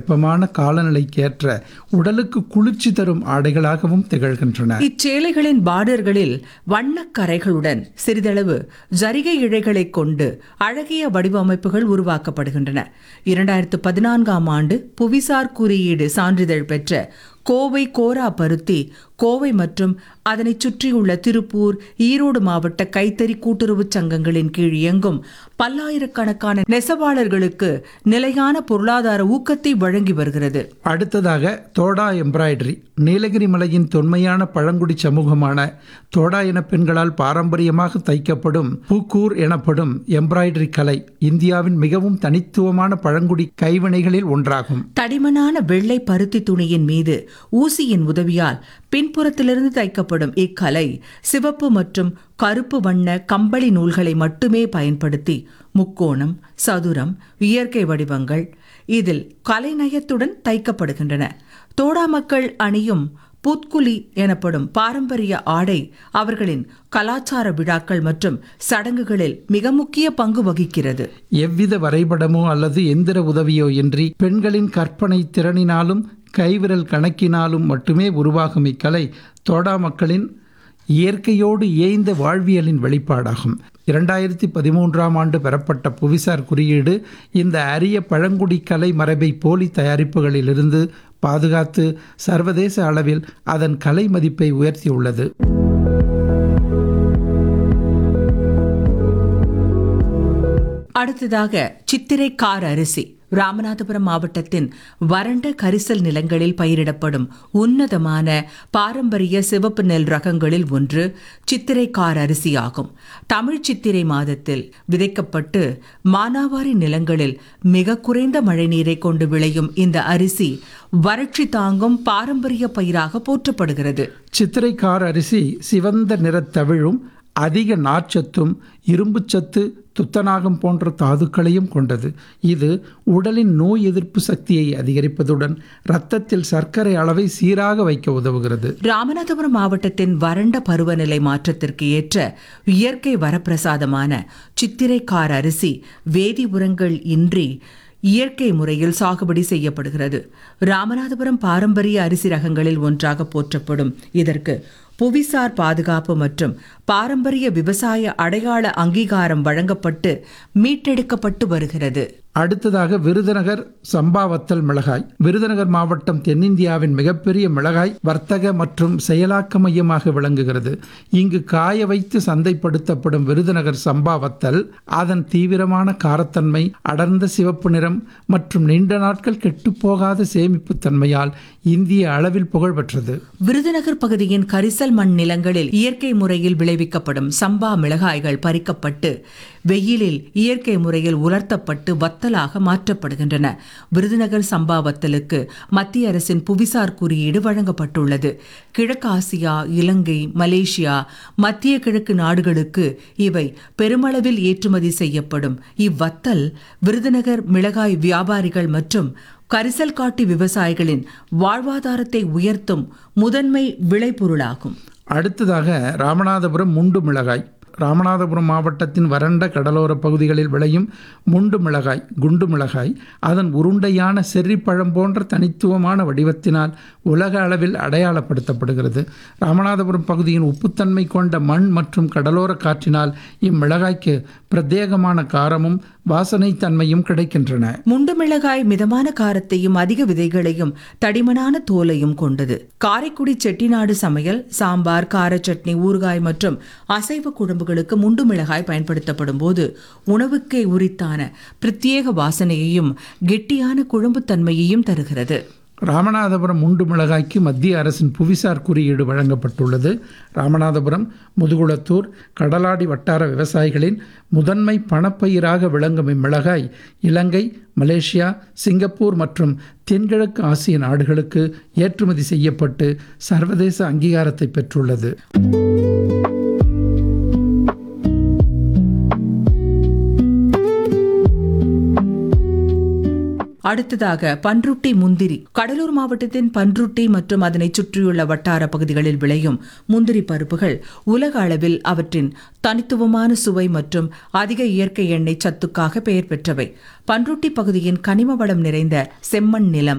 வெப்பமான காலநிலைக்கேற்ற உடலுக்கு குளிர்ச்சி தரும் ஆடைகளாகவும் திகழ்கின்றன இச்சேலைகளின் பார்டர்களில் வண்ணக் கரைகளுடன் சிறிதளவு ஜரிகை இழைகளைக் கொண்டு அழகிய வடிவமைப்புகள் உருவாக்கப்படுகின்றன இரண்டாயிரத்து பதினான்காம் ஆண்டு புவிசார் குறியீடு சான்றிதழ் பெற்ற கோவை கோரா பருத்தி கோவை மற்றும் அதனைச் சுற்றியுள்ள திருப்பூர் ஈரோடு மாவட்ட கைத்தறி கூட்டுறவுச் சங்கங்களின் கீழ் இயங்கும் பல்லாயிரக்கணக்கான நெசவாளர்களுக்கு நிலையான பொருளாதார ஊக்கத்தை வழங்கி வருகிறது அடுத்ததாக தோடா எம்ப்ராய்டரி நீலகிரி மலையின் தொன்மையான பழங்குடி சமூகமான தோடா இன பெண்களால் பாரம்பரியமாக தைக்கப்படும் பூக்கூர் எனப்படும் எம்ப்ராய்டரி கலை இந்தியாவின் மிகவும் தனித்துவமான பழங்குடி கைவினைகளில் ஒன்றாகும் தடிமனான வெள்ளை பருத்தி துணியின் மீது ஊசியின் உதவியால் பின்புறத்திலிருந்து தைக்கப்படும் இக்கலை சிவப்பு மற்றும் கருப்பு வண்ண கம்பளி நூல்களை மட்டுமே பயன்படுத்தி முக்கோணம் சதுரம் இயற்கை வடிவங்கள் இதில் கலைநயத்துடன் தைக்கப்படுகின்றன தோடா மக்கள் அணியும் பூத்குலி எனப்படும் பாரம்பரிய ஆடை அவர்களின் கலாச்சார விழாக்கள் மற்றும் சடங்குகளில் மிக முக்கிய பங்கு வகிக்கிறது எவ்வித வரைபடமோ அல்லது எந்திர உதவியோ இன்றி பெண்களின் கற்பனை திறனினாலும் கைவிரல் கணக்கினாலும் மட்டுமே உருவாகும் இக்கலை தோடா மக்களின் இயற்கையோடு இயைந்த வாழ்வியலின் வெளிப்பாடாகும் இரண்டாயிரத்தி பதிமூன்றாம் ஆண்டு பெறப்பட்ட புவிசார் குறியீடு இந்த அரிய பழங்குடி கலை மரபை போலி தயாரிப்புகளிலிருந்து பாதுகாத்து சர்வதேச அளவில் அதன் கலை மதிப்பை உயர்த்தியுள்ளது அடுத்ததாக சித்திரை கார் அரிசி ராமநாதபுரம் மாவட்டத்தின் வறண்ட கரிசல் நிலங்களில் பயிரிடப்படும் உன்னதமான பாரம்பரிய சிவப்பு நெல் ரகங்களில் ஒன்று சித்திரை கார் அரிசி ஆகும் தமிழ் சித்திரை மாதத்தில் விதைக்கப்பட்டு மானாவாரி நிலங்களில் மிக குறைந்த மழைநீரை கொண்டு விளையும் இந்த அரிசி வறட்சி தாங்கும் பாரம்பரிய பயிராக போற்றப்படுகிறது சித்திரைக்கார் அரிசி சிவந்த நிறத்தவிழும் அதிக நார்ச்சத்தும் இரும்புச்சத்து துத்தநாகம் போன்ற தாதுக்களையும் கொண்டது இது உடலின் நோய் எதிர்ப்பு சக்தியை அதிகரிப்பதுடன் இரத்தத்தில் சர்க்கரை அளவை சீராக வைக்க உதவுகிறது ராமநாதபுரம் மாவட்டத்தின் வறண்ட பருவநிலை மாற்றத்திற்கு ஏற்ற இயற்கை வரப்பிரசாதமான சித்திரைக்கார் அரிசி வேதி உரங்கள் இன்றி இயற்கை முறையில் சாகுபடி செய்யப்படுகிறது ராமநாதபுரம் பாரம்பரிய அரிசி ரகங்களில் ஒன்றாக போற்றப்படும் இதற்கு புவிசார் பாதுகாப்பு மற்றும் பாரம்பரிய விவசாய அடையாள அங்கீகாரம் வழங்கப்பட்டு மீட்டெடுக்கப்பட்டு வருகிறது அடுத்ததாக விருதுநகர் சம்பாவத்தல் மிளகாய் விருதுநகர் மாவட்டம் தென்னிந்தியாவின் மிகப்பெரிய மிளகாய் வர்த்தக மற்றும் செயலாக்க மையமாக விளங்குகிறது இங்கு காய வைத்து சந்தைப்படுத்தப்படும் விருதுநகர் சம்பாவத்தல் அதன் தீவிரமான காரத்தன்மை அடர்ந்த சிவப்பு நிறம் மற்றும் நீண்ட நாட்கள் கெட்டுப்போகாத சேமிப்பு தன்மையால் இந்திய அளவில் புகழ்பெற்றது விருதுநகர் பகுதியின் கரிசல் மண் நிலங்களில் இயற்கை முறையில் விளைவிக்கப்படும் சம்பா மிளகாய்கள் பறிக்கப்பட்டு வெயிலில் இயற்கை முறையில் உலர்த்தப்பட்டு வத்தலாக மாற்றப்படுகின்றன விருதுநகர் சம்பா வத்தலுக்கு மத்திய அரசின் புவிசார் குறியீடு வழங்கப்பட்டுள்ளது கிழக்கு ஆசியா இலங்கை மலேசியா மத்திய கிழக்கு நாடுகளுக்கு இவை பெருமளவில் ஏற்றுமதி செய்யப்படும் இவ்வத்தல் விருதுநகர் மிளகாய் வியாபாரிகள் மற்றும் கரிசல் காட்டி விவசாயிகளின் வாழ்வாதாரத்தை உயர்த்தும் முதன்மை விளைபொருளாகும் அடுத்ததாக ராமநாதபுரம் முண்டு மிளகாய் ராமநாதபுரம் மாவட்டத்தின் வறண்ட கடலோர பகுதிகளில் விளையும் முண்டு மிளகாய் குண்டு மிளகாய் அதன் உருண்டையான செர்ரிப்பழம் போன்ற தனித்துவமான வடிவத்தினால் உலக அளவில் அடையாளப்படுத்தப்படுகிறது ராமநாதபுரம் பகுதியின் உப்புத்தன்மை கொண்ட மண் மற்றும் கடலோர காற்றினால் இம்மிளகாய்க்கு பிரத்யேகமான காரமும் வாசனை தன்மையும் கிடைக்கின்றன முண்டு மிளகாய் மிதமான காரத்தையும் அதிக விதைகளையும் தடிமனான தோலையும் கொண்டது காரைக்குடி செட்டிநாடு சமையல் சாம்பார் கார சட்னி ஊறுகாய் மற்றும் அசைவ குழம்புகளுக்கு முண்டு மிளகாய் பயன்படுத்தப்படும் போது உணவுக்கே உரித்தான பிரத்யேக வாசனையையும் கெட்டியான குழம்புத்தன்மையையும் தருகிறது ராமநாதபுரம் முண்டு மிளகாய்க்கு மத்திய அரசின் புவிசார் குறியீடு வழங்கப்பட்டுள்ளது ராமநாதபுரம் முதுகுளத்தூர் கடலாடி வட்டார விவசாயிகளின் முதன்மை பணப்பயிராக விளங்கும் இம்மிளகாய் இலங்கை மலேசியா சிங்கப்பூர் மற்றும் தென்கிழக்கு ஆசிய நாடுகளுக்கு ஏற்றுமதி செய்யப்பட்டு சர்வதேச அங்கீகாரத்தை பெற்றுள்ளது அடுத்ததாக பன்ருட்டி முந்திரி கடலூர் மாவட்டத்தின் பன்ருட்டி மற்றும் அதனைச் சுற்றியுள்ள வட்டார பகுதிகளில் விளையும் முந்திரி பருப்புகள் உலக அளவில் அவற்றின் தனித்துவமான சுவை மற்றும் அதிக இயற்கை எண்ணெய் சத்துக்காக பெயர் பெற்றவை பன்ருட்டி பகுதியின் கனிம வளம் நிறைந்த செம்மண் நிலம்